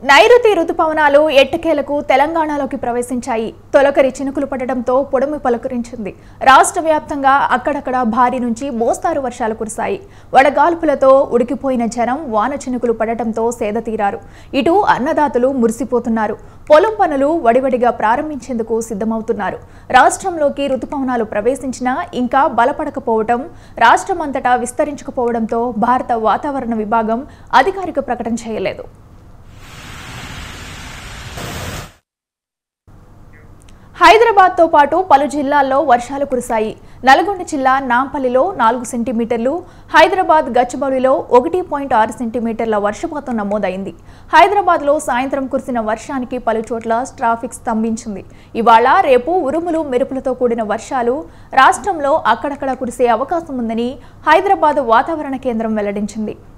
నైరుతి రుతుపవనాలు ఎట్టకేలకు తెలంగాణలోకి ప్రవేశించాయి తొలకరి చినుకులు పడడంతో పొడమి పలుకరించింది రాష్ట్ర వ్యాప్తంగా అక్కడక్కడ భారీ నుంచి మోస్తారు వర్షాలు కురిశాయి వడగాల్పులతో ఉడికిపోయిన జనం వాన చినుకులు పడటంతో సేద తీరారు ఇటు అన్నదాతలు మురిసిపోతున్నారు పొలం పనులు వడివడిగా ప్రారంభించేందుకు సిద్ధమవుతున్నారు రాష్ట్రంలోకి రుతుపవనాలు ప్రవేశించినా ఇంకా బలపడకపోవడం రాష్ట్రమంతటా విస్తరించకపోవడంతో భారత వాతావరణ విభాగం అధికారిక ప్రకటన చేయలేదు హైదరాబాద్ తో పాటు పలు జిల్లాల్లో వర్షాలు కురిశాయి నల్గొండ జిల్లా నాంపల్లిలో నాలుగు సెంటీమీటర్లు హైదరాబాద్ గచ్చిబౌలిలో ఒకటి పాయింట్ ఆరు సెంటీమీటర్ల వర్షపాతం నమోదైంది హైదరాబాద్లో సాయంత్రం కురిసిన వర్షానికి పలు చోట్ల ట్రాఫిక్ స్తంభించింది ఇవాళ రేపు ఉరుములు మెరుపులతో కూడిన వర్షాలు రాష్ట్రంలో అక్కడక్కడ కురిసే అవకాశం ఉందని హైదరాబాద్ వాతావరణ కేంద్రం వెల్లడించింది